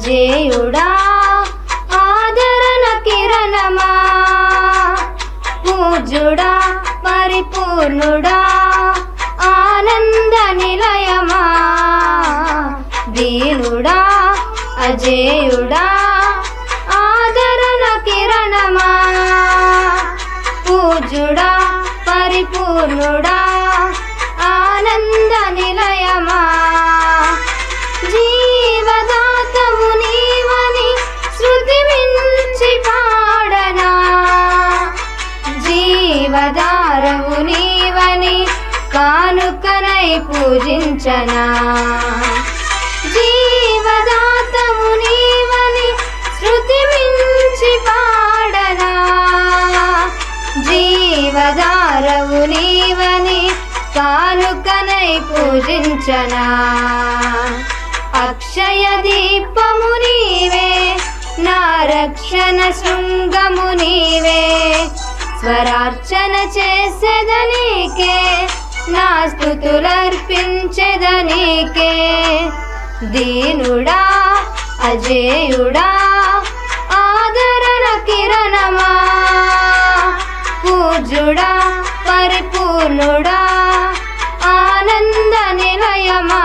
అజేయుడా ఆదరణ కిరణమా పూజుడా పరిపూర్ణుడా ఆనంద నిలయమా దీనుడా అజేయుడా ఆదరణ కిరణమా పూజుడా పరిపూర్ణుడా ఆనంద నిలయమా జీవదాతము నీవని శృతి మించి పాడనా జీవదారవు నీవని కానుకనై పూజించనా జీవదాతము నీవని శృతి మించి పాడనా జీవదారవు నీవని కానుకనై పూజించనా అక్షయ దీపము నీవే నా రక్షణ శృంగము నీవే స్వరార్చన చేసేదనీకే నా స్థుతులర్పించెదనీకే దీనుడా అజేయుడా ఆదరణ కిరణమా పూజుడా పరిపూర్ణుడా ఆనంద నిలయమా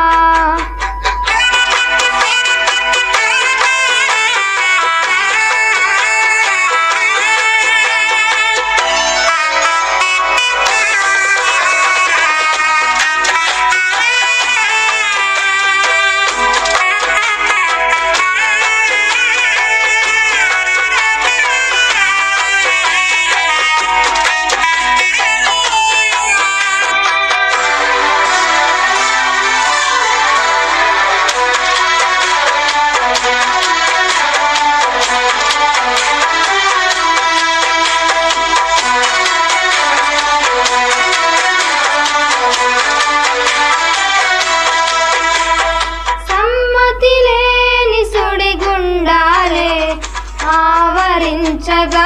సమ్మతి లేని సుడిగుండాలే ఆవరించగా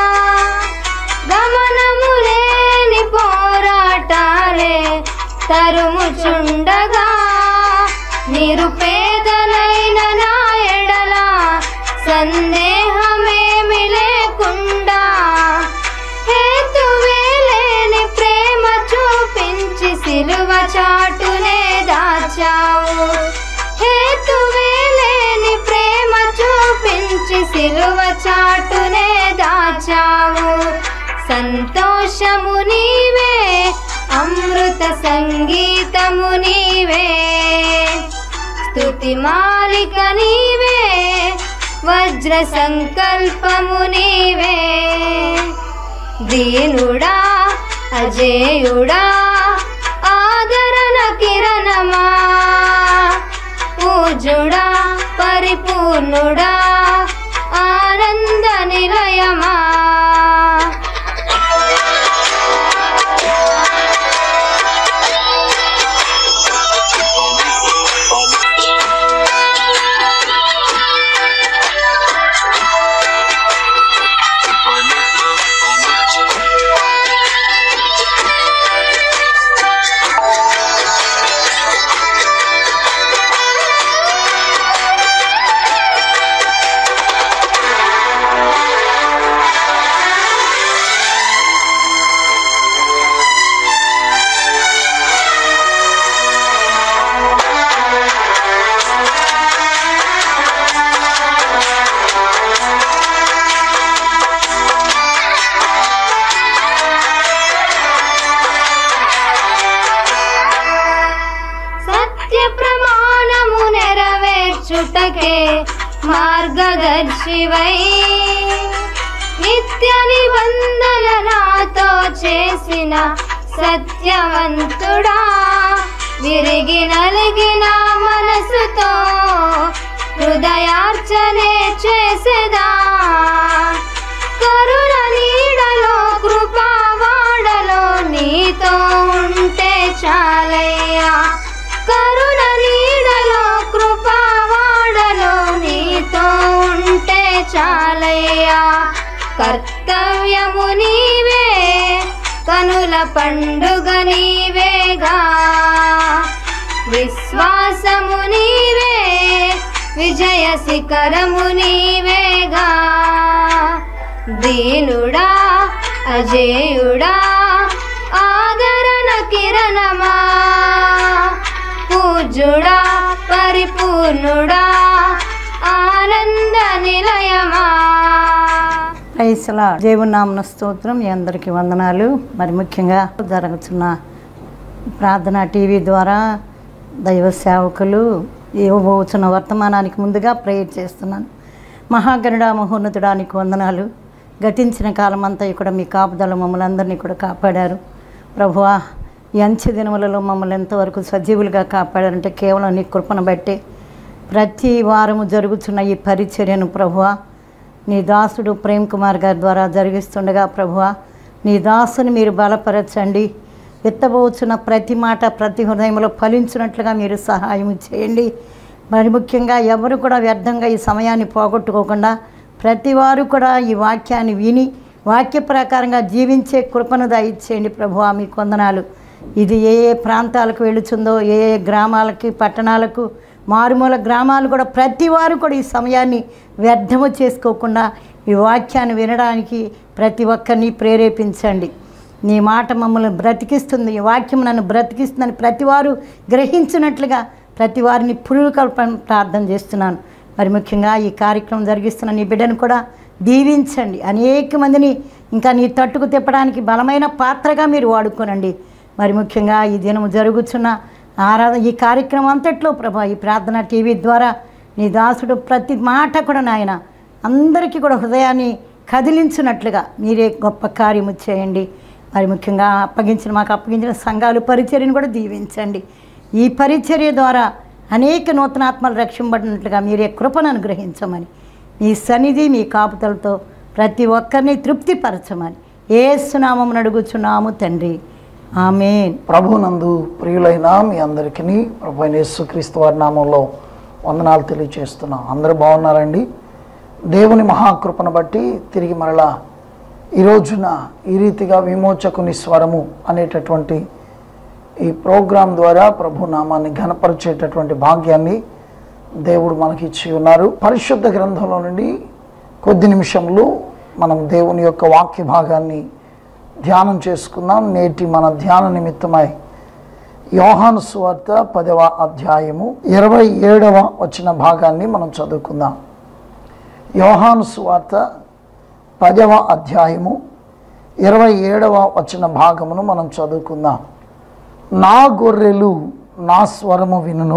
గమనము లేని పోరాటాలే తరుముచుండగా నిరుపేదలైన నా ఎడల సందేహమేమి లేకుండా హేతువే లేని ప్రేమ చూపించి సిలువ చాటునే దాచావు హేతువే లేని ప్రేమ చూపించి సిలువ చాటునే దాచావు సంతోషము నీవే అమృత సంగీతము నీవే స్తుతి మాలిక నీవే వజ్ర సంకల్పము నీవే దీనుడా అజేయుడా ఆదరణ కిరణమా పూజుడా పరిపూర్ణుడా ఆనంద నిలయమా సత్య ప్రమాణము నెరవేర్చుటకే మార్గదర్శివై నిత్య నిబంధన నాతో చేసిన సత్యవంతుడా విరిగి నలిగిన మనసుతో హృదయార్చనే చేసేదా కరుణ నీడలో కృపావాడలో నీతో ఉంటే చాలయ్యా కరుణ నీడలో కృపావాడలో నీతో ఉంటే చాలయ్యా కర్తవ్యము నీవే కనుల పండుగ నీవేగా విశ్వాసము నీవే విజయ శిఖరము నీవేగా దీనుడా అజేయుడా ఆదరణ కిరణమా పూజుడా పరిపూర్ణుడా ఆనంద నిలయమా ప్రైసల దేవునామన స్తోత్రం మీ అందరికీ వందనాలు మరి ముఖ్యంగా జరుగుతున్న ప్రార్థన టీవీ ద్వారా దైవ సేవకులు ఇవ్వబోతున్న వర్తమానానికి ముందుగా ప్రేయర్ చేస్తున్నాను మహాగరుడ మహోన్నతుడానికి వందనాలు గతించిన కాలమంతా ఇక్కడ మీ కాపుదల మమ్మల్ని అందరినీ కూడా కాపాడారు ప్రభువా ఈ అంచె దినములలో మమ్మల్ని ఎంతవరకు సజీవులుగా కాపాడారంటే కేవలం నీ కృపను బట్టే ప్రతి వారము జరుగుతున్న ఈ పరిచర్యను ప్రభువా నీ దాసుడు ప్రేమ్ కుమార్ గారి ద్వారా జరిగిస్తుండగా ప్రభువా నీ దాసుని మీరు బలపరచండి ఎత్తబోచున్న ప్రతి మాట ప్రతి హృదయంలో ఫలించినట్లుగా మీరు సహాయం చేయండి మరి ముఖ్యంగా ఎవరు కూడా వ్యర్థంగా ఈ సమయాన్ని పోగొట్టుకోకుండా ప్రతి వారు కూడా ఈ వాక్యాన్ని విని వాక్య ప్రకారంగా జీవించే కృపను దయచేయండి ప్రభువా మీ కొందనాలు ఇది ఏ ఏ ప్రాంతాలకు వెళుతుందో ఏ ఏ గ్రామాలకి పట్టణాలకు మారుమూల గ్రామాలు కూడా ప్రతి వారు కూడా ఈ సమయాన్ని వ్యర్థము చేసుకోకుండా ఈ వాక్యాన్ని వినడానికి ప్రతి ఒక్కరిని ప్రేరేపించండి నీ మాట మమ్మల్ని బ్రతికిస్తుంది ఈ వాక్యం నన్ను బ్రతికిస్తుందని ప్రతి వారు గ్రహించినట్లుగా ప్రతి వారిని పురుకల్పన ప్రార్థన చేస్తున్నాను మరి ముఖ్యంగా ఈ కార్యక్రమం జరిగిస్తున్న నీ బిడ్డను కూడా దీవించండి అనేక మందిని ఇంకా నీ తట్టుకు తిప్పడానికి బలమైన పాత్రగా మీరు వాడుకోనండి మరి ముఖ్యంగా ఈ దినం జరుగుతున్న ఆరాధన ఈ కార్యక్రమం అంతట్లో ప్రభా ఈ ప్రార్థన టీవీ ద్వారా నీ దాసుడు ప్రతి మాట కూడా నాయన అందరికీ కూడా హృదయాన్ని కదిలించినట్లుగా మీరే గొప్ప కార్యము చేయండి మరి ముఖ్యంగా అప్పగించిన మాకు అప్పగించిన సంఘాలు పరిచర్యను కూడా దీవించండి ఈ పరిచర్య ద్వారా అనేక నూతనాత్మలు రక్షింపడినట్లుగా మీరే కృపను అనుగ్రహించమని మీ సన్నిధి మీ కాపుతలతో ప్రతి ఒక్కరిని తృప్తిపరచమని ఏ సునామం అడుగుచున్నాము తండ్రి ఆమెన్ ప్రభునందు ప్రియులైన మీ అందరికీ ప్రభు అయిన యేసుక్రీస్తు వారి నామంలో వందనాలు తెలియజేస్తున్నాం అందరూ బాగున్నారండి దేవుని మహాకృపను బట్టి తిరిగి మరలా ఈ రోజున ఈ రీతిగా విమోచకుని స్వరము అనేటటువంటి ఈ ప్రోగ్రాం ద్వారా ప్రభు నామాన్ని ఘనపరిచేటటువంటి భాగ్యాన్ని దేవుడు మనకి ఇచ్చి ఉన్నారు పరిశుద్ధ గ్రంథంలో నుండి కొద్ది నిమిషములు మనం దేవుని యొక్క వాక్య భాగాన్ని ధ్యానం చేసుకుందాం నేటి మన ధ్యాన నిమిత్తమై యోహాను సువార్త పదవ అధ్యాయము ఇరవై ఏడవ వచ్చిన భాగాన్ని మనం చదువుకుందాం యోహాను సువార్త పదవ అధ్యాయము ఇరవై ఏడవ వచ్చిన భాగమును మనం చదువుకుందాం నా గొర్రెలు నా స్వరము వినును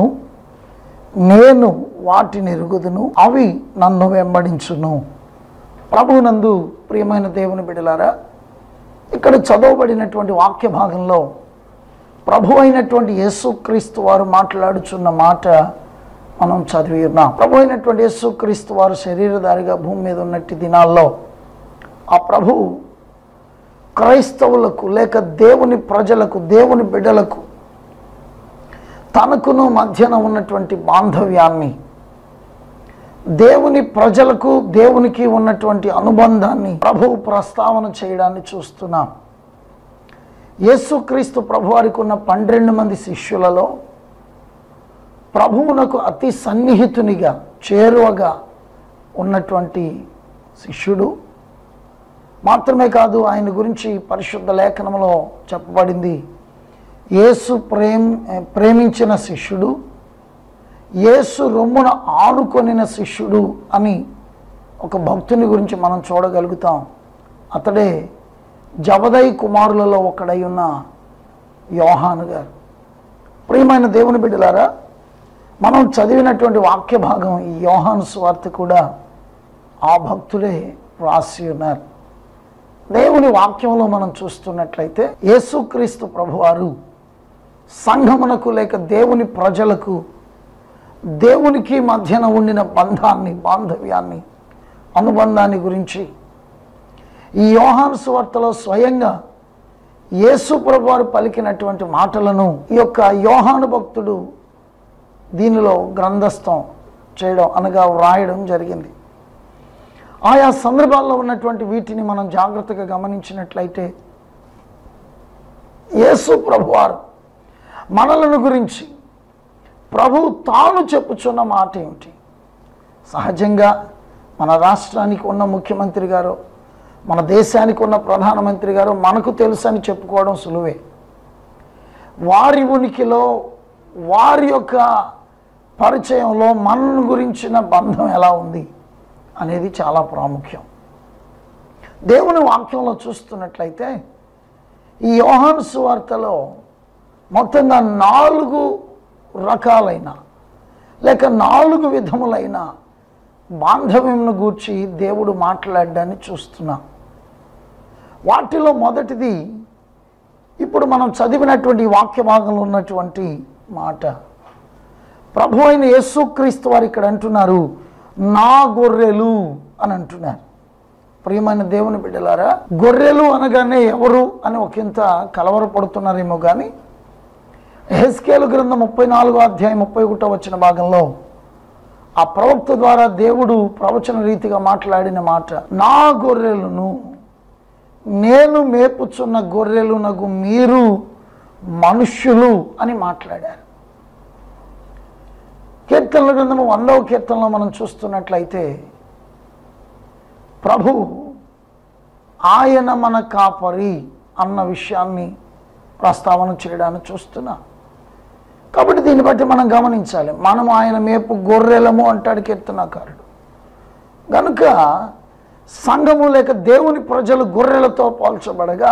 నేను వాటిని ఎరుగుదును అవి నన్ను వెంబడించును ప్రభునందు ప్రియమైన దేవుని బిడలారా ఇక్కడ చదవబడినటువంటి వాక్య భాగంలో ప్రభు అయినటువంటి యేసుక్రీస్తు వారు మాట్లాడుచున్న మాట మనం చదివి ఉన్నాం ప్రభు అయినటువంటి యేసుక్రీస్తు వారు శరీరధారిగా భూమి మీద ఉన్నట్టి దినాల్లో ఆ ప్రభు క్రైస్తవులకు లేక దేవుని ప్రజలకు దేవుని బిడ్డలకు తనకును మధ్యన ఉన్నటువంటి బాంధవ్యాన్ని దేవుని ప్రజలకు దేవునికి ఉన్నటువంటి అనుబంధాన్ని ప్రభువు ప్రస్తావన చేయడాన్ని చూస్తున్నాం యేసుక్రీస్తు ప్రభువారికి ఉన్న పన్నెండు మంది శిష్యులలో ప్రభువునకు అతి సన్నిహితునిగా చేరువగా ఉన్నటువంటి శిష్యుడు మాత్రమే కాదు ఆయన గురించి పరిశుద్ధ లేఖనంలో చెప్పబడింది యేసు ప్రేమ ప్రేమించిన శిష్యుడు యేసు రొమ్మున ఆనుకొనిన శిష్యుడు అని ఒక భక్తుని గురించి మనం చూడగలుగుతాం అతడే జబదై కుమారులలో ఒకడై ఉన్న యోహాను గారు ప్రియమైన దేవుని బిడ్డలారా మనం చదివినటువంటి వాక్య భాగం ఈ యోహాను స్వార్త కూడా ఆ భక్తుడే రాసి ఉన్నారు దేవుని వాక్యంలో మనం చూస్తున్నట్లయితే యేసుక్రీస్తు ప్రభువారు సంఘమునకు లేక దేవుని ప్రజలకు దేవునికి మధ్యన ఉండిన బంధాన్ని బాంధవ్యాన్ని అనుబంధాన్ని గురించి ఈ యోహాను సువార్తలో స్వయంగా యేసు ప్రభువారు పలికినటువంటి మాటలను ఈ యొక్క యోహాను భక్తుడు దీనిలో గ్రంథస్థం చేయడం అనగా వ్రాయడం జరిగింది ఆయా సందర్భాల్లో ఉన్నటువంటి వీటిని మనం జాగ్రత్తగా గమనించినట్లయితే యేసు ప్రభువారు మనలను గురించి ప్రభు తాను చెప్పుచున్న మాట ఏమిటి సహజంగా మన రాష్ట్రానికి ఉన్న ముఖ్యమంత్రి గారు మన దేశానికి ఉన్న ప్రధానమంత్రి గారు మనకు తెలుసు అని చెప్పుకోవడం సులువే వారి ఉనికిలో వారి యొక్క పరిచయంలో మన గురించిన బంధం ఎలా ఉంది అనేది చాలా ప్రాముఖ్యం దేవుని వాక్యంలో చూస్తున్నట్లయితే ఈ యోహాను సువార్తలో మొత్తంగా నాలుగు రకాలైన లేక నాలుగు విధములైన బాంధవ్యంను గూర్చి దేవుడు మాట్లాడడాన్ని చూస్తున్నాం వాటిలో మొదటిది ఇప్పుడు మనం చదివినటువంటి ఈ వాక్య భాగంలో ఉన్నటువంటి మాట ప్రభు అయిన యేసుక్రీస్తు వారు ఇక్కడ అంటున్నారు నా గొర్రెలు అని అంటున్నారు ప్రియమైన దేవుని బిడ్డలారా గొర్రెలు అనగానే ఎవరు అని ఒకంత కలవరపడుతున్నారేమో కానీ హెస్కేలు గ్రంథం ముప్పై నాలుగో అధ్యాయం ముప్పై ఒకటో వచ్చిన భాగంలో ఆ ప్రవక్త ద్వారా దేవుడు ప్రవచన రీతిగా మాట్లాడిన మాట నా గొర్రెలను నేను మేపుచున్న గొర్రెలునగు మీరు మనుష్యులు అని మాట్లాడారు కీర్తనల గ్రంథము వందవ కీర్తనలో మనం చూస్తున్నట్లయితే ప్రభు ఆయన మన కాపరి అన్న విషయాన్ని ప్రస్తావన చేయడాన్ని చూస్తున్నా కాబట్టి దీన్ని బట్టి మనం గమనించాలి మనం ఆయన మేపు గొర్రెలము అంటాడు కీర్తనాకారుడు గనుక సంఘము లేక దేవుని ప్రజలు గొర్రెలతో పోల్చబడగా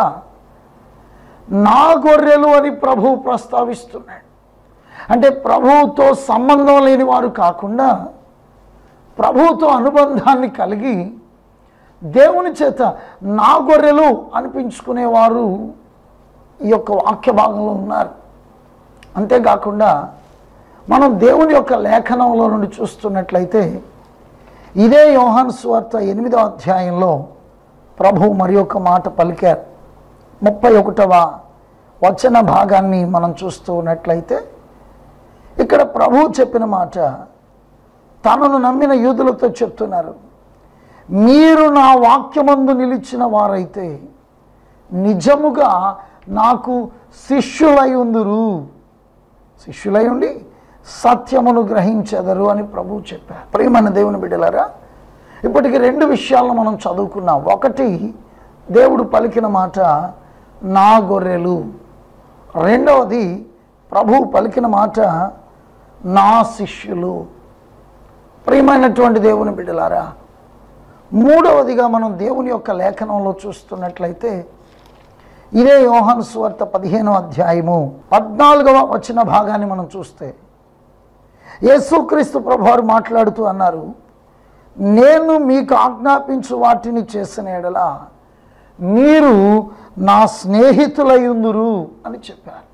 నా గొర్రెలు అని ప్రభువు ప్రస్తావిస్తున్నాడు అంటే ప్రభువుతో సంబంధం లేని వారు కాకుండా ప్రభువుతో అనుబంధాన్ని కలిగి దేవుని చేత నా గొర్రెలు అనిపించుకునేవారు ఈ యొక్క వాక్య భాగంలో ఉన్నారు అంతేకాకుండా మనం దేవుని యొక్క లేఖనంలో నుండి చూస్తున్నట్లయితే ఇదే యోహాను సువార్త ఎనిమిదో అధ్యాయంలో ప్రభు మరి ఒక మాట పలికారు ముప్పై ఒకటవ వచన భాగాన్ని మనం చూస్తూ ఉన్నట్లయితే ఇక్కడ ప్రభు చెప్పిన మాట తనను నమ్మిన యూదులతో చెప్తున్నారు మీరు నా వాక్యమందు నిలిచిన వారైతే నిజముగా నాకు శిష్యులై ఉందురు శిష్యులై ఉండి సత్యమును గ్రహించెదరు అని ప్రభువు చెప్పారు ప్రియమైన దేవుని బిడ్డలారా ఇప్పటికి రెండు విషయాలను మనం చదువుకున్నాం ఒకటి దేవుడు పలికిన మాట నా గొర్రెలు రెండవది ప్రభువు పలికిన మాట నా శిష్యులు ప్రియమైనటువంటి దేవుని బిడ్డలారా మూడవదిగా మనం దేవుని యొక్క లేఖనంలో చూస్తున్నట్లయితే ఇదే యోహాను సువార్త పదిహేనో అధ్యాయము పద్నాలుగవ వచ్చిన భాగాన్ని మనం చూస్తే యేసుక్రీస్తు ప్రభువారు మాట్లాడుతూ అన్నారు నేను మీకు ఆజ్ఞాపించు వాటిని చేసిన ఎడల మీరు నా స్నేహితులయ్యుందురు అని చెప్పారు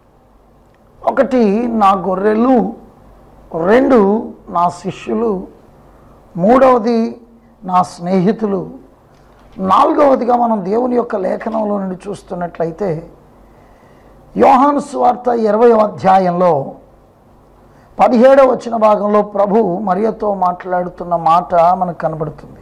ఒకటి నా గొర్రెలు రెండు నా శిష్యులు మూడవది నా స్నేహితులు నాలుగవదిగా మనం దేవుని యొక్క లేఖనంలో నుండి చూస్తున్నట్లయితే యోహాను స్వార్త ఇరవై అధ్యాయంలో పదిహేడవ వచ్చిన భాగంలో ప్రభు మరియతో మాట్లాడుతున్న మాట మనకు కనబడుతుంది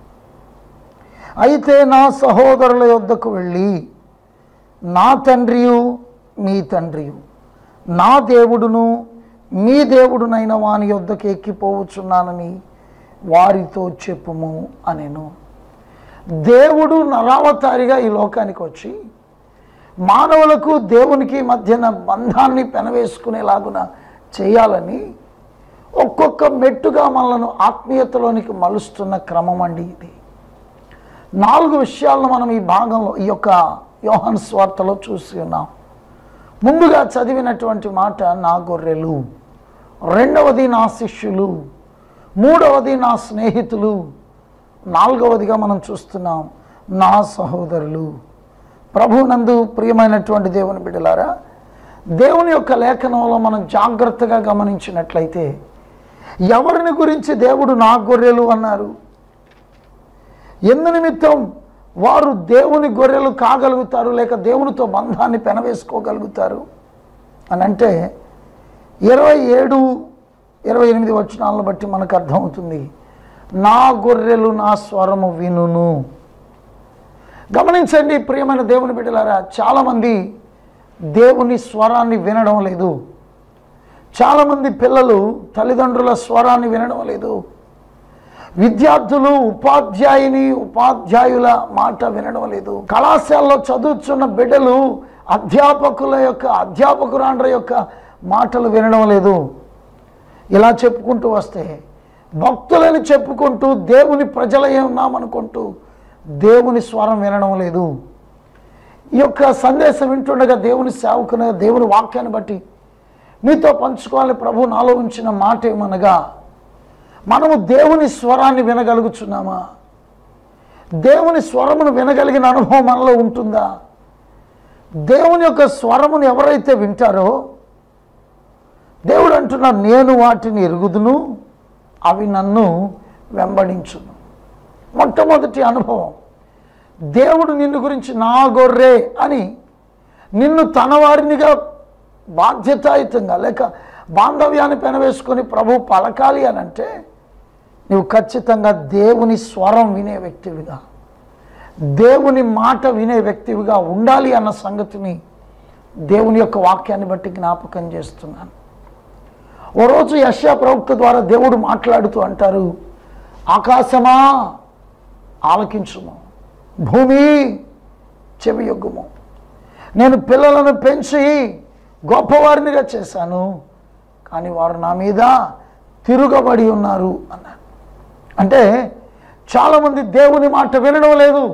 అయితే నా సహోదరుల యొద్దకు వెళ్ళి నా తండ్రియు మీ తండ్రియు నా దేవుడును మీ దేవుడునైన వాని యొద్దకు ఎక్కిపోవచ్చున్నానని వారితో చెప్పుము అనెను దేవుడు నరావతారిగా ఈ లోకానికి వచ్చి మానవులకు దేవునికి మధ్యన బంధాన్ని పెనవేసుకునేలాగున చేయాలని ఒక్కొక్క మెట్టుగా మనలను ఆత్మీయతలోనికి మలుస్తున్న క్రమం అండి ఇది నాలుగు విషయాలను మనం ఈ భాగంలో ఈ యొక్క యోహన్ స్వార్తలో చూసి ఉన్నాం ముందుగా చదివినటువంటి మాట నా గొర్రెలు రెండవది నా శిష్యులు మూడవది నా స్నేహితులు నాలుగవదిగా మనం చూస్తున్నాం నా సహోదరులు ప్రభునందు ప్రియమైనటువంటి దేవుని బిడ్డలారా దేవుని యొక్క లేఖనంలో మనం జాగ్రత్తగా గమనించినట్లయితే ఎవరిని గురించి దేవుడు నా గొర్రెలు అన్నారు ఎందు నిమిత్తం వారు దేవుని గొర్రెలు కాగలుగుతారు లేక దేవునితో బంధాన్ని పెనవేసుకోగలుగుతారు అని అంటే ఇరవై ఏడు ఇరవై ఎనిమిది వచనాలను బట్టి మనకు అర్థమవుతుంది నా గొర్రెలు నా స్వరము వినును గమనించండి ప్రియమైన దేవుని బిడ్డలారా చాలామంది దేవుని స్వరాన్ని వినడం లేదు చాలామంది పిల్లలు తల్లిదండ్రుల స్వరాన్ని వినడం లేదు విద్యార్థులు ఉపాధ్యాయుని ఉపాధ్యాయుల మాట వినడం లేదు కళాశాలలో చదువుతున్న బిడ్డలు అధ్యాపకుల యొక్క అధ్యాపకురాండ్ర యొక్క మాటలు వినడం లేదు ఇలా చెప్పుకుంటూ వస్తే భక్తులని చెప్పుకుంటూ దేవుని ప్రజలే ఉన్నామనుకుంటూ దేవుని స్వరం వినడం లేదు ఈ యొక్క సందేశం వింటుండగా దేవుని సేవకునగా దేవుని వాక్యాన్ని బట్టి మీతో పంచుకోవాలని ప్రభు నాలో ఉంచిన మాట ఏమనగా మనము దేవుని స్వరాన్ని వినగలుగుచున్నామా దేవుని స్వరమును వినగలిగిన అనుభవం మనలో ఉంటుందా దేవుని యొక్క స్వరమును ఎవరైతే వింటారో దేవుడు అంటున్నాడు నేను వాటిని ఎరుగుదును అవి నన్ను వెంబడించును మొట్టమొదటి అనుభవం దేవుడు నిన్ను గురించి నా గొర్రె అని నిన్ను తన వారినిగా బాధ్యతాయుతంగా లేక బాంధవ్యాన్ని పెనవేసుకొని ప్రభు పలకాలి అని అంటే నువ్వు ఖచ్చితంగా దేవుని స్వరం వినే వ్యక్తివిగా దేవుని మాట వినే వ్యక్తివిగా ఉండాలి అన్న సంగతిని దేవుని యొక్క వాక్యాన్ని బట్టి జ్ఞాపకం చేస్తున్నాను ఓ రోజు యశ్యా ప్రవక్త ద్వారా దేవుడు మాట్లాడుతూ అంటారు ఆకాశమా ఆలకించుము భూమి చెవియొగ్గుము నేను పిల్లలను పెంచి గొప్పవారినిగా చేశాను కానీ వారు నా మీద తిరుగబడి ఉన్నారు అన్నాడు అంటే చాలామంది దేవుని మాట వినడం లేదు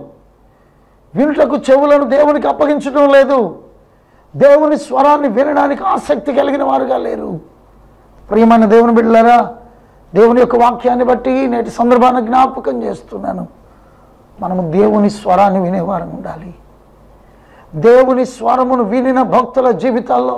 వినుటకు చెవులను దేవునికి అప్పగించడం లేదు దేవుని స్వరాన్ని వినడానికి ఆసక్తి కలిగిన వారుగా లేరు ప్రియమైన దేవుని బిడ్డలారా దేవుని యొక్క వాక్యాన్ని బట్టి నేటి సందర్భాన్ని జ్ఞాపకం చేస్తున్నాను మనము దేవుని స్వరాన్ని వినేవారం ఉండాలి దేవుని స్వరమును వినిన భక్తుల జీవితాల్లో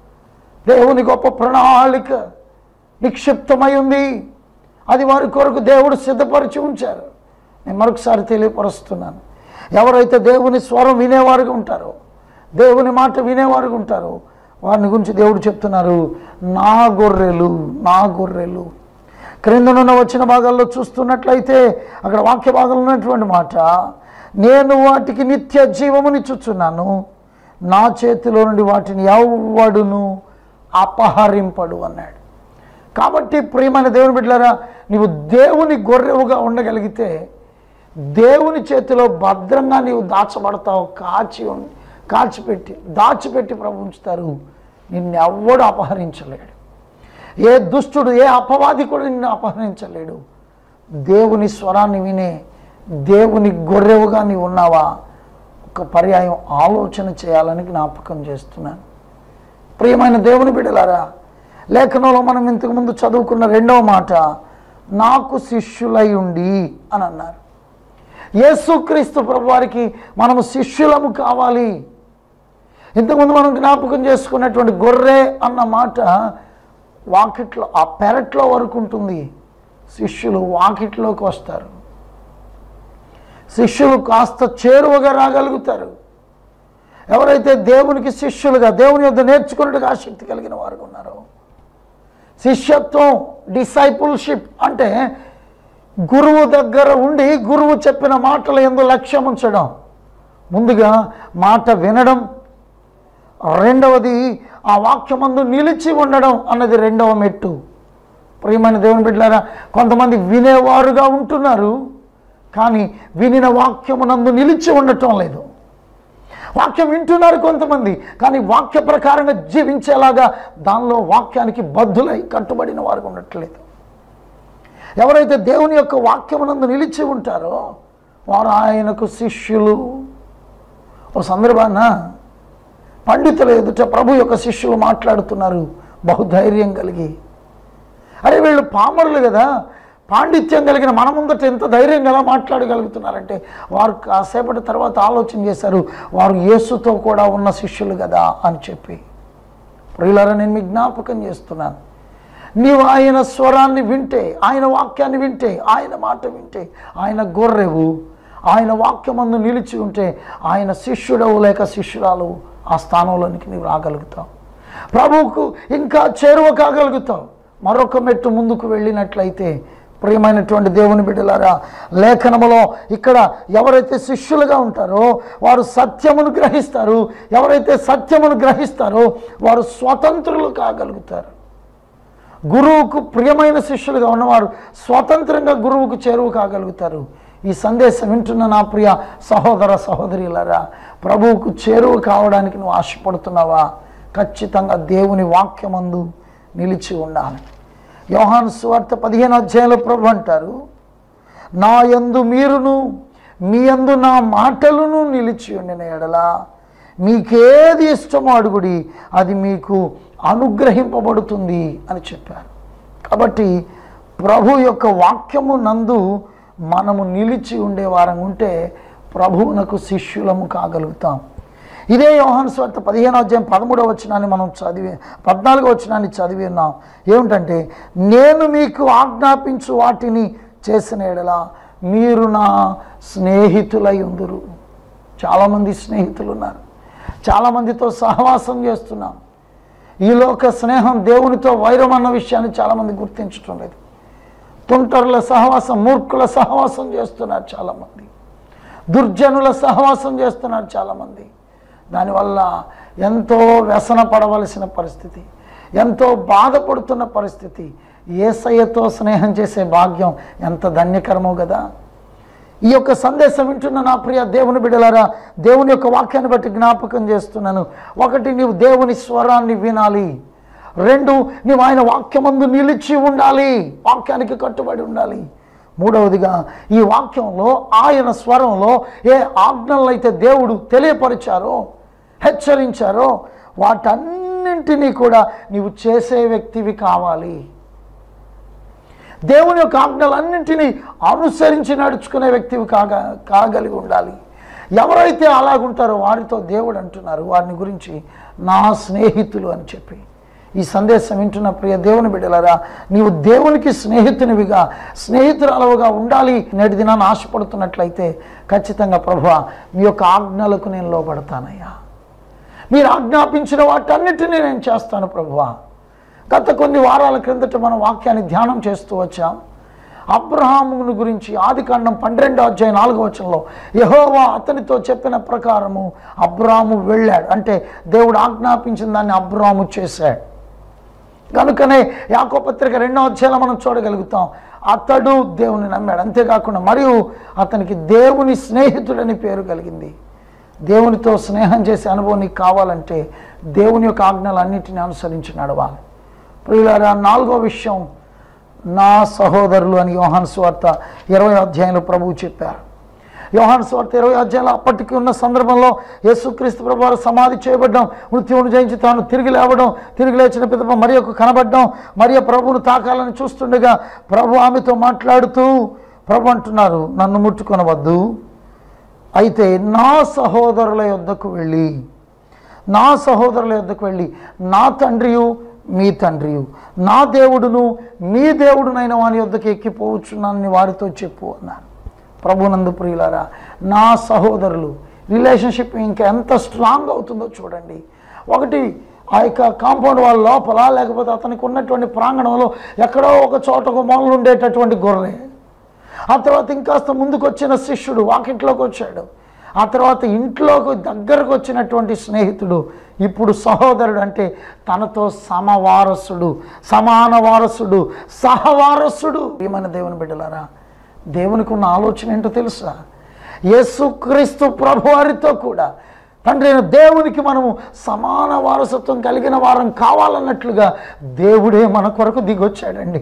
దేవుని గొప్ప ప్రణాళిక నిక్షిప్తమై ఉంది అది వారి కొరకు దేవుడు సిద్ధపరిచి ఉంచారు నేను మరొకసారి తెలియపరుస్తున్నాను ఎవరైతే దేవుని స్వరం వినేవారుగా ఉంటారో దేవుని మాట వినేవారుగా ఉంటారో వారిని గురించి దేవుడు చెప్తున్నారు నా గొర్రెలు నా గొర్రెలు క్రిందనున్న వచ్చిన భాగాల్లో చూస్తున్నట్లయితే అక్కడ వాక్య భాగంలో ఉన్నటువంటి మాట నేను వాటికి నిత్య జీవమునిచ్చుచున్నాను నా చేతిలో నుండి వాటిని ఎవ్వడును అపహరింపడు అన్నాడు కాబట్టి ప్రియమైన దేవుని బిడ్డలారా నీవు దేవుని గొర్రెవుగా ఉండగలిగితే దేవుని చేతిలో భద్రంగా నీవు దాచబడతావు కాచి ఉం- కాచిపెట్టి దాచిపెట్టి ప్రభు ఉంచుతారు నిన్నెవ్వడు అపహరించలేడు ఏ దుష్టుడు ఏ అపవాది కూడా నిన్ను అపహరించలేడు దేవుని స్వరాన్ని వినే దేవుని గొర్రెవుగా నీవు ఉన్నావా ఒక పర్యాయం ఆలోచన చేయాలని జ్ఞాపకం చేస్తున్నాను ప్రియమైన దేవుని బిడ్డలారా లేఖనంలో మనం ఇంతకుముందు చదువుకున్న రెండవ మాట నాకు శిష్యులై ఉండి అని అన్నారు యేసుక్రీస్తు ప్రభు వారికి మనము శిష్యులము కావాలి ఇంతకుముందు మనం జ్ఞాపకం చేసుకున్నటువంటి గొర్రె అన్న మాట వాకిట్లో ఆ పెరట్లో వరకు ఉంటుంది శిష్యులు వాకిట్లోకి వస్తారు శిష్యులు కాస్త చేరువగా రాగలుగుతారు ఎవరైతే దేవునికి శిష్యులుగా దేవుని యొద్ద నేర్చుకున్నట్టుగా ఆసక్తి కలిగిన వారు ఉన్నారో శిష్యత్వం డిసైపుల్షిప్ అంటే గురువు దగ్గర ఉండి గురువు చెప్పిన మాటల ఎందు లక్ష్యం ఉంచడం ముందుగా మాట వినడం రెండవది ఆ వాక్యమందు నిలిచి ఉండడం అన్నది రెండవ మెట్టు ప్రియమైన దేవుని బిడ్డలారా కొంతమంది వినేవారుగా ఉంటున్నారు కానీ వినిన వాక్యమునందు నిలిచి ఉండటం లేదు వాక్యం వింటున్నారు కొంతమంది కానీ వాక్య ప్రకారంగా జీవించేలాగా దానిలో వాక్యానికి బద్ధులై కట్టుబడిన వారు ఉండట్లేదు ఎవరైతే దేవుని యొక్క వాక్యమునందు నిలిచి ఉంటారో వారు ఆయనకు శిష్యులు ఓ సందర్భాన పండితుల ఎదుట ప్రభు యొక్క శిష్యులు మాట్లాడుతున్నారు బహుధైర్యం కలిగి అరే వీళ్ళు పామరులు కదా పాండిత్యం కలిగిన మన ముందట ఎంత ధైర్యం ఎలా మాట్లాడగలుగుతున్నారంటే వారు కాసేపటి తర్వాత ఆలోచన చేశారు వారు యేసుతో కూడా ఉన్న శిష్యులు కదా అని చెప్పి ప్రియులారా నేను మీ జ్ఞాపకం చేస్తున్నాను నీవు ఆయన స్వరాన్ని వింటే ఆయన వాక్యాన్ని వింటే ఆయన మాట వింటే ఆయన గొర్రెవు ఆయన వాక్యమందు నిలిచి ఉంటే ఆయన శిష్యుడవు లేక శిష్యురాలు ఆ స్థానంలోనికి నీవు రాగలుగుతావు ప్రభువుకు ఇంకా చేరువ కాగలుగుతావు మరొక మెట్టు ముందుకు వెళ్ళినట్లయితే ప్రియమైనటువంటి దేవుని బిడ్డలారా లేఖనములో ఇక్కడ ఎవరైతే శిష్యులుగా ఉంటారో వారు సత్యమును గ్రహిస్తారు ఎవరైతే సత్యమును గ్రహిస్తారో వారు స్వతంత్రులు కాగలుగుతారు గురువుకు ప్రియమైన శిష్యులుగా ఉన్నవారు స్వతంత్రంగా గురువుకు చేరువు కాగలుగుతారు ఈ సందేశం వింటున్న నా ప్రియ సహోదర సహోదరులారా ప్రభువుకు చేరువ కావడానికి నువ్వు ఆశపడుతున్నావా ఖచ్చితంగా దేవుని వాక్యమందు నిలిచి ఉండాలి యోహాను సువార్త పదిహేను అధ్యాయంలో ప్రభు అంటారు నా యందు మీరును మీ యందు నా మాటలను నిలిచి ఉండిన ఎడల మీకేది ఇష్టమో అడుగుడి అది మీకు అనుగ్రహింపబడుతుంది అని చెప్పారు కాబట్టి ప్రభు యొక్క వాక్యము నందు మనము నిలిచి ఉండే వారం ఉంటే ప్రభువునకు శిష్యులము కాగలుగుతాం ఇదే యోహాను స్వార్థ పదిహేను అధ్యాయం పదమూడవ వచనాన్ని మనం చదివి పద్నాలుగో వచనాన్ని చదివి ఉన్నాం ఏమిటంటే నేను మీకు ఆజ్ఞాపించు వాటిని చేసిన ఎడల మీరు నా స్నేహితులై ఉందురు చాలామంది స్నేహితులు ఉన్నారు చాలామందితో సహవాసం చేస్తున్నాం ఈ లోక స్నేహం దేవునితో వైరం అన్న విషయాన్ని చాలామంది గుర్తించడం లేదు తుంటరుల సహవాసం మూర్ఖుల సహవాసం చేస్తున్నారు చాలామంది దుర్జనుల సహవాసం చేస్తున్నారు చాలామంది దానివల్ల ఎంతో వ్యసన పడవలసిన పరిస్థితి ఎంతో బాధపడుతున్న పరిస్థితి ఏసయ్యతో స్నేహం చేసే భాగ్యం ఎంత ధన్యకరమో కదా ఈ యొక్క సందేశం వింటున్న నా ప్రియ దేవుని బిడలారా దేవుని యొక్క వాక్యాన్ని బట్టి జ్ఞాపకం చేస్తున్నాను ఒకటి నీవు దేవుని స్వరాన్ని వినాలి రెండు నీవు ఆయన వాక్యమందు నిలిచి ఉండాలి వాక్యానికి కట్టుబడి ఉండాలి మూడవదిగా ఈ వాక్యంలో ఆయన స్వరంలో ఏ ఆజ్ఞలను అయితే దేవుడు తెలియపరిచారో హెచ్చరించారో వాటన్నింటినీ కూడా నీవు చేసే వ్యక్తివి కావాలి దేవుని యొక్క ఆజ్ఞలన్నింటినీ అనుసరించి నడుచుకునే వ్యక్తివి కాగా కాగలిగి ఉండాలి ఎవరైతే అలాగుంటారో వారితో దేవుడు అంటున్నారు వారిని గురించి నా స్నేహితులు అని చెప్పి ఈ సందేశం వింటున్న ప్రియ దేవుని బిడ్డలారా నీవు దేవునికి స్నేహితునివిగా స్నేహితురాలవుగా ఉండాలి నేటి దినాన్ని ఆశపడుతున్నట్లయితే ఖచ్చితంగా ప్రభు మీ యొక్క ఆజ్ఞలకు నేను లోపడతానయ్యా మీరు ఆజ్ఞాపించిన వాటన్నిటినీ నేను చేస్తాను ప్రభువా గత కొన్ని వారాల క్రిందట మనం వాక్యాన్ని ధ్యానం చేస్తూ వచ్చాం అబ్రహామును గురించి ఆదికాండం పన్నెండో అధ్యాయం నాలుగో వచనంలో యహోవా అతనితో చెప్పిన ప్రకారము అబ్రాము వెళ్ళాడు అంటే దేవుడు ఆజ్ఞాపించిన దాన్ని అబ్రాము చేశాడు కనుకనే యాకో పత్రిక రెండో అధ్యాయంలో మనం చూడగలుగుతాం అతడు దేవుని నమ్మాడు అంతేకాకుండా మరియు అతనికి దేవుని స్నేహితుడని పేరు కలిగింది దేవునితో స్నేహం చేసే అనుభవం నీకు కావాలంటే దేవుని యొక్క ఆజ్ఞలన్నింటినీ అనుసరించి నడవాలి ప్రియులారా నాలుగో విషయం నా సహోదరులు అని యోహాన్ స్వార్త ఇరవై అధ్యాయంలో ప్రభువు చెప్పారు యోహాన్ స్వార్త ఇరవై అధ్యాయంలో అప్పటికి ఉన్న సందర్భంలో యేసుక్రీస్తు ప్రభు వారు సమాధి చేయబడ్డం మృత్యువును జయించి తాను తిరిగి లేవడం తిరిగి లేచిన పిదప మరి ఒక కనబడ్డం మరి ప్రభువును తాకాలని చూస్తుండగా ప్రభు ఆమెతో మాట్లాడుతూ ప్రభు అంటున్నారు నన్ను ముట్టుకొనవద్దు అయితే నా సహోదరుల యొద్దకు వెళ్ళి నా సహోదరుల యొద్దకు వెళ్ళి నా తండ్రియు మీ తండ్రియు నా దేవుడును మీ దేవుడునైన వాని యొద్దకు ఎక్కిపోవచ్చున్నానని వారితో చెప్పు అన్నారు ప్రభునందు ప్రియులారా నా సహోదరులు రిలేషన్షిప్ ఇంకా ఎంత స్ట్రాంగ్ అవుతుందో చూడండి ఒకటి ఆ యొక్క కాంపౌండ్ వాళ్ళ లోపల లేకపోతే అతనికి ఉన్నటువంటి ప్రాంగణంలో ఎక్కడో ఒక చోట ఒక మూలన ఉండేటటువంటి గొర్రె ఆ తర్వాత ఇంకాస్త ముందుకు వచ్చిన శిష్యుడు వాకింట్లోకి వచ్చాడు ఆ తర్వాత ఇంట్లోకి దగ్గరకు వచ్చినటువంటి స్నేహితుడు ఇప్పుడు సహోదరుడు అంటే తనతో సమవారసుడు సమాన వారసుడు సహవారసుడు ఏమైనా దేవుని బిడ్డలారా దేవునికి ఉన్న ఆలోచన ఏంటో తెలుసా యేసుక్రీస్తు ప్రభువారితో కూడా తండ్రి అయిన దేవునికి మనము సమాన వారసత్వం కలిగిన వారం కావాలన్నట్లుగా దేవుడే మన కొరకు దిగొచ్చాడండి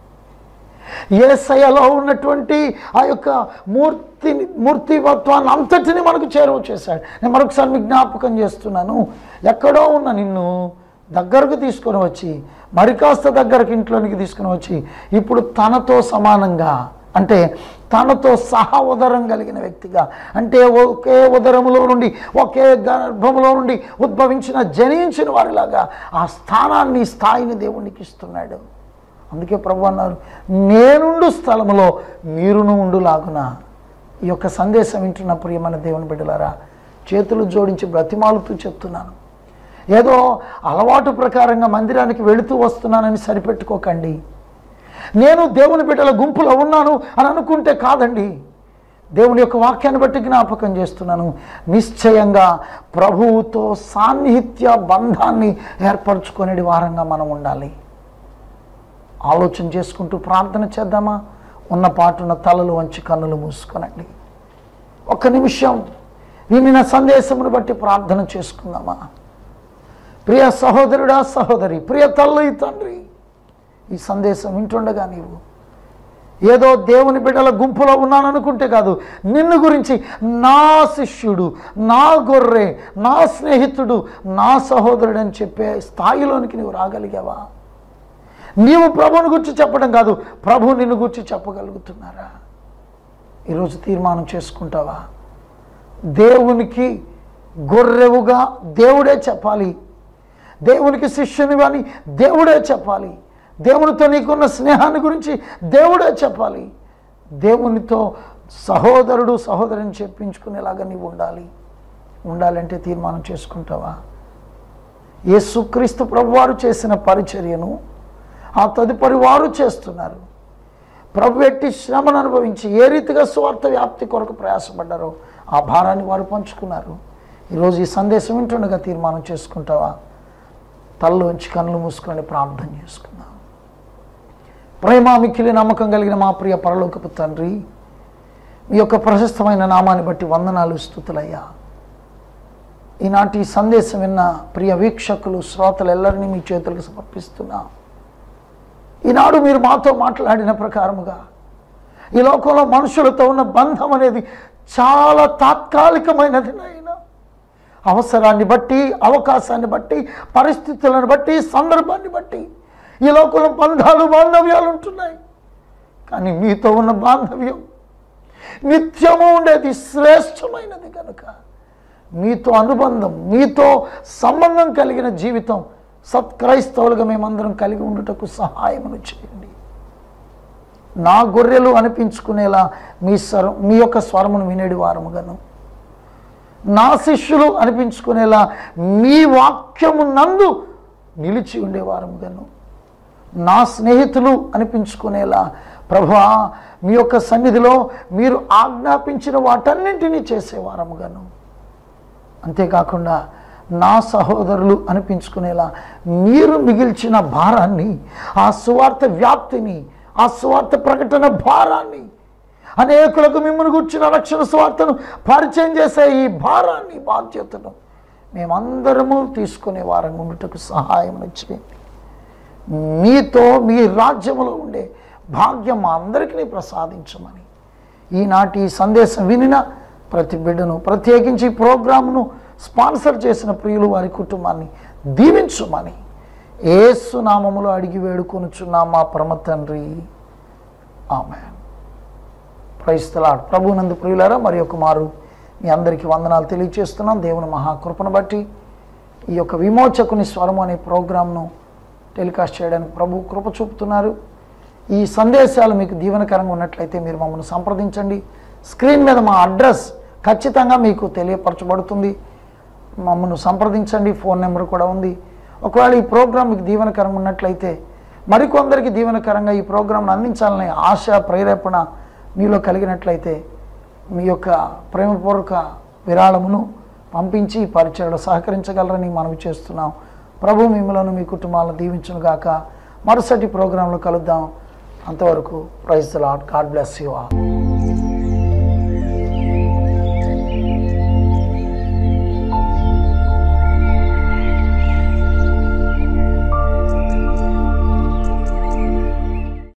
ఏసయలో ఉన్నటువంటి ఆ యొక్క మూర్తిని మూర్తివత్వాన్ని అంతటిని మనకు చేరువ చేశాడు నేను మరొకసారి మీకు జ్ఞాపకం చేస్తున్నాను ఎక్కడో ఉన్న నిన్ను దగ్గరకు తీసుకొని వచ్చి మరి కాస్త దగ్గరకు ఇంట్లోనికి తీసుకొని వచ్చి ఇప్పుడు తనతో సమానంగా అంటే తనతో సహా ఉదరం కలిగిన వ్యక్తిగా అంటే ఒకే ఉదరములో నుండి ఒకే గర్భములో నుండి ఉద్భవించిన జనించిన వారిలాగా ఆ స్థానాన్ని స్థాయిని దేవునికి ఇస్తున్నాడు అందుకే ప్రభు అన్నారు నేనుండు స్థలములో మీరును ఉండులాగున ఈ యొక్క సందేశం వింటున్న ప్రియమైన దేవుని బిడ్డలారా చేతులు జోడించి బ్రతిమాలుతూ చెప్తున్నాను ఏదో అలవాటు ప్రకారంగా మందిరానికి వెళుతూ వస్తున్నానని సరిపెట్టుకోకండి నేను దేవుని బిడ్డల గుంపులో ఉన్నాను అని అనుకుంటే కాదండి దేవుని యొక్క వాక్యాన్ని బట్టి జ్ఞాపకం చేస్తున్నాను నిశ్చయంగా ప్రభువుతో సాన్నిహిత్య బంధాన్ని ఏర్పరచుకునే వారంగా మనం ఉండాలి ఆలోచన చేసుకుంటూ ప్రార్థన చేద్దామా ఉన్న పాటున్న తలలు వంచి కన్నులు మూసుకోనండి ఒక్క నిమిషం వినిన సందేశమును బట్టి ప్రార్థన చేసుకుందామా ప్రియ సహోదరుడా సహోదరి ప్రియ తల్లి తండ్రి ఈ సందేశం వింటుండగా నీవు ఏదో దేవుని బిడ్డల గుంపులో ఉన్నాననుకుంటే కాదు నిన్ను గురించి నా శిష్యుడు నా గొర్రె నా స్నేహితుడు నా సహోదరుడు అని చెప్పే స్థాయిలోనికి నీవు రాగలిగావా నీవు ప్రభుని గురించి చెప్పడం కాదు ప్రభు నిన్ను గురించి చెప్పగలుగుతున్నారా ఈరోజు తీర్మానం చేసుకుంటావా దేవునికి గొర్రెవుగా దేవుడే చెప్పాలి దేవునికి శిష్యుని అని దేవుడే చెప్పాలి దేవునితో నీకున్న స్నేహాన్ని గురించి దేవుడే చెప్పాలి దేవునితో సహోదరుడు సహోదరుని చెప్పించుకునేలాగా నీవు ఉండాలి ఉండాలంటే తీర్మానం చేసుకుంటావా యేసుక్రీస్తు ప్రభువారు చేసిన పరిచర్యను ఆ తదుపరి వారు చేస్తున్నారు ప్రభు ఎట్టి శ్రమను అనుభవించి ఏ రీతిగా స్వార్థ వ్యాప్తి కొరకు ప్రయాసపడ్డారో ఆ భారాన్ని వారు పంచుకున్నారు ఈరోజు ఈ సందేశం వింటుండగా తీర్మానం చేసుకుంటావా తల్లు ఉంచి కళ్ళు మూసుకొని ప్రార్థన చేసుకుందాం ప్రేమ మిక్కిలి నమ్మకం కలిగిన మా ప్రియ పరలోకపు తండ్రి మీ యొక్క ప్రశస్తమైన నామాన్ని బట్టి వందనాలు స్థుతులయ్యా ఈనాటి ఈ సందేశం విన్న ప్రియ వీక్షకులు శ్రోతలు ఎల్లరినీ మీ చేతులకు సమర్పిస్తున్నా ఈనాడు మీరు మాతో మాట్లాడిన ప్రకారముగా ఈ లోకంలో మనుషులతో ఉన్న బంధం అనేది చాలా తాత్కాలికమైనది నాయన అవసరాన్ని బట్టి అవకాశాన్ని బట్టి పరిస్థితులను బట్టి సందర్భాన్ని బట్టి ఈ లోకంలో బంధాలు బాంధవ్యాలు ఉంటున్నాయి కానీ మీతో ఉన్న బాంధవ్యం నిత్యము ఉండేది శ్రేష్టమైనది కనుక మీతో అనుబంధం మీతో సంబంధం కలిగిన జీవితం సత్క్రైస్తవులుగా మేమందరం కలిగి ఉండుటకు సహాయమును చేయండి నా గొర్రెలు అనిపించుకునేలా మీ స్వరం మీ యొక్క స్వరమును వినేడి వారముగాను నా శిష్యులు అనిపించుకునేలా మీ వాక్యము నందు నిలిచి ఉండేవారముగాను నా స్నేహితులు అనిపించుకునేలా ప్రభా మీ యొక్క సన్నిధిలో మీరు ఆజ్ఞాపించిన వాటన్నింటినీ చేసేవారముగాను అంతేకాకుండా నా సహోదరులు అనిపించుకునేలా మీరు మిగిల్చిన భారాన్ని ఆ సువార్త వ్యాప్తిని ఆ సువార్త ప్రకటన భారాన్ని అనేకులకు మిమ్మల్ని గుర్చిన రక్షణ స్వార్థను పరిచయం చేసే ఈ భారాన్ని బాధ్యతను మేమందరము తీసుకునే వారం ఉండుటకు సహాయం చేయండి మీతో మీ రాజ్యములో ఉండే భాగ్యం మా అందరికీ ప్రసాదించమని ఈనాటి ఈ సందేశం వినిన ప్రతి బిడ్డను ప్రత్యేకించి ఈ ప్రోగ్రామ్ను స్పాన్సర్ చేసిన ప్రియులు వారి కుటుంబాన్ని దీవించుమని ఏసు నామములో అడిగి వేడుకొనుచున్నాం మా పరమ తండ్రి ఆమె క్రైస్తలాడ్ ప్రభునందు ప్రియులారా మరి ఒక మారు మీ అందరికీ వందనాలు తెలియజేస్తున్నాం దేవుని మహాకృపను బట్టి ఈ యొక్క విమోచకుని స్వరము అనే ప్రోగ్రాంను టెలికాస్ట్ చేయడానికి ప్రభు కృప చూపుతున్నారు ఈ సందేశాలు మీకు దీవెనకరంగా ఉన్నట్లయితే మీరు మమ్మల్ని సంప్రదించండి స్క్రీన్ మీద మా అడ్రస్ ఖచ్చితంగా మీకు తెలియపరచబడుతుంది మమ్మల్ని సంప్రదించండి ఫోన్ నెంబర్ కూడా ఉంది ఒకవేళ ఈ ప్రోగ్రాం మీకు దీవెనకరంగా ఉన్నట్లయితే మరికొందరికి దీవెనకరంగా ఈ ప్రోగ్రాంను అందించాలనే ఆశ ప్రేరేపణ మీలో కలిగినట్లయితే మీ యొక్క ప్రేమపూర్వక విరాళమును పంపించి ఈ పరిచయలో సహకరించగలరని మనవి చేస్తున్నాం ప్రభు మిమ్మలను మీ కుటుంబాలను దీవించును గాక మరుసటి ప్రోగ్రాంలో కలుద్దాం అంతవరకు praise lord God bless you all